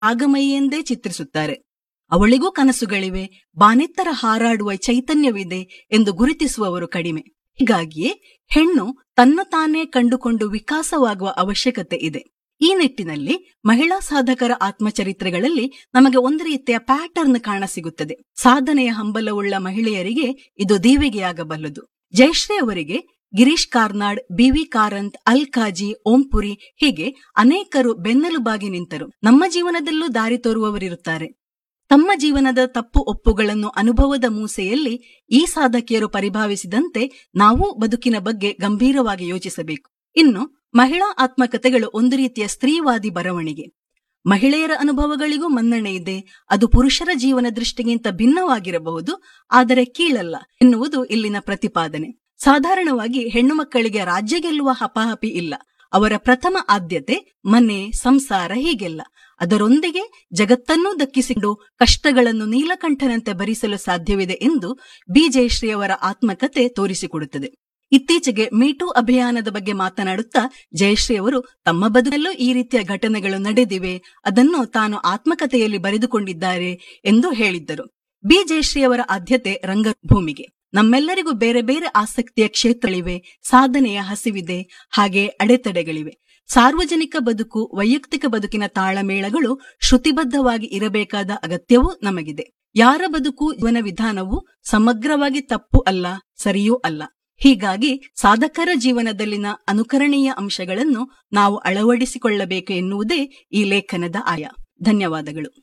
ಆಗಮಯಿಯೆಂದೇ ಚಿತ್ರಿಸುತ್ತಾರೆ ಅವಳಿಗೂ ಕನಸುಗಳಿವೆ ಬಾನೆತ್ತರ ಹಾರಾಡುವ ಚೈತನ್ಯವಿದೆ ಎಂದು ಗುರುತಿಸುವವರು ಕಡಿಮೆ ಹೀಗಾಗಿಯೇ ಹೆಣ್ಣು ತನ್ನ ತಾನೇ ಕಂಡುಕೊಂಡು ವಿಕಾಸವಾಗುವ ಅವಶ್ಯಕತೆ ಇದೆ ಈ ನಿಟ್ಟಿನಲ್ಲಿ ಮಹಿಳಾ ಸಾಧಕರ ಆತ್ಮಚರಿತ್ರೆಗಳಲ್ಲಿ ನಮಗೆ ಒಂದು ರೀತಿಯ ಪ್ಯಾಟರ್ನ್ ಕಾಣಸಿಗುತ್ತದೆ ಸಾಧನೆಯ ಹಂಬಲವುಳ್ಳ ಮಹಿಳೆಯರಿಗೆ ಇದು ದೀವಿಗೆಯಾಗಬಲ್ಲದು ಜಯಶ್ರೀ ಅವರಿಗೆ ಗಿರೀಶ್ ಕಾರ್ನಾಡ್ ಬಿವಿ ಕಾರಂತ್ ಅಲ್ ಕಾಜಿ ಓಂಪುರಿ ಹೀಗೆ ಅನೇಕರು ಬೆನ್ನೆಲುಬಾಗಿ ನಿಂತರು ನಮ್ಮ ಜೀವನದಲ್ಲೂ ದಾರಿ ತೋರುವವರಿರುತ್ತಾರೆ ತಮ್ಮ ಜೀವನದ ತಪ್ಪು ಒಪ್ಪುಗಳನ್ನು ಅನುಭವದ ಮೂಸೆಯಲ್ಲಿ ಈ ಸಾಧಕಿಯರು ಪರಿಭಾವಿಸಿದಂತೆ ನಾವು ಬದುಕಿನ ಬಗ್ಗೆ ಗಂಭೀರವಾಗಿ ಯೋಚಿಸಬೇಕು ಇನ್ನು ಮಹಿಳಾ ಆತ್ಮಕಥೆಗಳು ಒಂದು ರೀತಿಯ ಸ್ತ್ರೀವಾದಿ ಬರವಣಿಗೆ ಮಹಿಳೆಯರ ಅನುಭವಗಳಿಗೂ ಮನ್ನಣೆ ಇದೆ ಅದು ಪುರುಷರ ಜೀವನ ದೃಷ್ಟಿಗಿಂತ ಭಿನ್ನವಾಗಿರಬಹುದು ಆದರೆ ಕೀಳಲ್ಲ ಎನ್ನುವುದು ಇಲ್ಲಿನ ಪ್ರತಿಪಾದನೆ ಸಾಧಾರಣವಾಗಿ ಹೆಣ್ಣು ಮಕ್ಕಳಿಗೆ ರಾಜ್ಯ ಗೆಲ್ಲುವ ಹಪಾಹಪಿ ಇಲ್ಲ ಅವರ ಪ್ರಥಮ ಆದ್ಯತೆ ಮನೆ ಸಂಸಾರ ಹೀಗೆಲ್ಲ ಅದರೊಂದಿಗೆ ಜಗತ್ತನ್ನೂ ದಕ್ಕಿಸಿಕೊಂಡು ಕಷ್ಟಗಳನ್ನು ನೀಲಕಂಠನಂತೆ ಭರಿಸಲು ಸಾಧ್ಯವಿದೆ ಎಂದು ಬಿ ಜಯಶ್ರೀಯವರ ಆತ್ಮಕತೆ ತೋರಿಸಿಕೊಡುತ್ತದೆ ಇತ್ತೀಚೆಗೆ ಮೀಟೂ ಅಭಿಯಾನದ ಬಗ್ಗೆ ಮಾತನಾಡುತ್ತಾ ಜಯಶ್ರೀ ಅವರು ತಮ್ಮ ಬದುಕಲ್ಲೂ ಈ ರೀತಿಯ ಘಟನೆಗಳು ನಡೆದಿವೆ ಅದನ್ನು ತಾನು ಆತ್ಮಕಥೆಯಲ್ಲಿ ಬರೆದುಕೊಂಡಿದ್ದಾರೆ ಎಂದು ಹೇಳಿದ್ದರು ಬಿ ಜಯಶ್ರೀಯವರ ಆದ್ಯತೆ ರಂಗಭೂಮಿಗೆ ನಮ್ಮೆಲ್ಲರಿಗೂ ಬೇರೆ ಬೇರೆ ಆಸಕ್ತಿಯ ಕ್ಷೇತ್ರಗಳಿವೆ ಸಾಧನೆಯ ಹಸಿವಿದೆ ಹಾಗೆ ಅಡೆತಡೆಗಳಿವೆ ಸಾರ್ವಜನಿಕ ಬದುಕು ವೈಯಕ್ತಿಕ ಬದುಕಿನ ತಾಳಮೇಳಗಳು ಶ್ರುತಿಬದ್ಧವಾಗಿ ಇರಬೇಕಾದ ಅಗತ್ಯವೂ ನಮಗಿದೆ ಯಾರ ಬದುಕು ಜೀವನ ವಿಧಾನವು ಸಮಗ್ರವಾಗಿ ತಪ್ಪು ಅಲ್ಲ ಸರಿಯೂ ಅಲ್ಲ ಹೀಗಾಗಿ ಸಾಧಕರ ಜೀವನದಲ್ಲಿನ ಅನುಕರಣೀಯ ಅಂಶಗಳನ್ನು ನಾವು ಅಳವಡಿಸಿಕೊಳ್ಳಬೇಕು ಎನ್ನುವುದೇ ಈ ಲೇಖನದ ಆಯ ಧನ್ಯವಾದಗಳು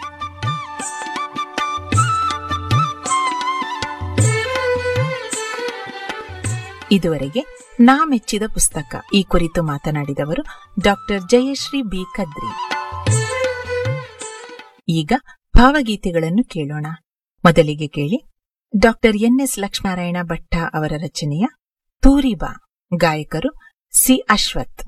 ಇದುವರೆಗೆ ನಾ ಮೆಚ್ಚಿದ ಪುಸ್ತಕ ಈ ಕುರಿತು ಮಾತನಾಡಿದವರು ಡಾಕ್ಟರ್ ಜಯಶ್ರೀ ಬಿ ಕದ್ರಿ ಈಗ ಭಾವಗೀತೆಗಳನ್ನು ಕೇಳೋಣ ಮೊದಲಿಗೆ ಕೇಳಿ ಡಾಕ್ಟರ್ ಎನ್ಎಸ್ ಲಕ್ಷ್ಮೀನಾರಾಯಣ ಭಟ್ಟ ಅವರ ರಚನೆಯ ತೂರಿಬಾ ಗಾಯಕರು ಸಿ ಅಶ್ವಥ್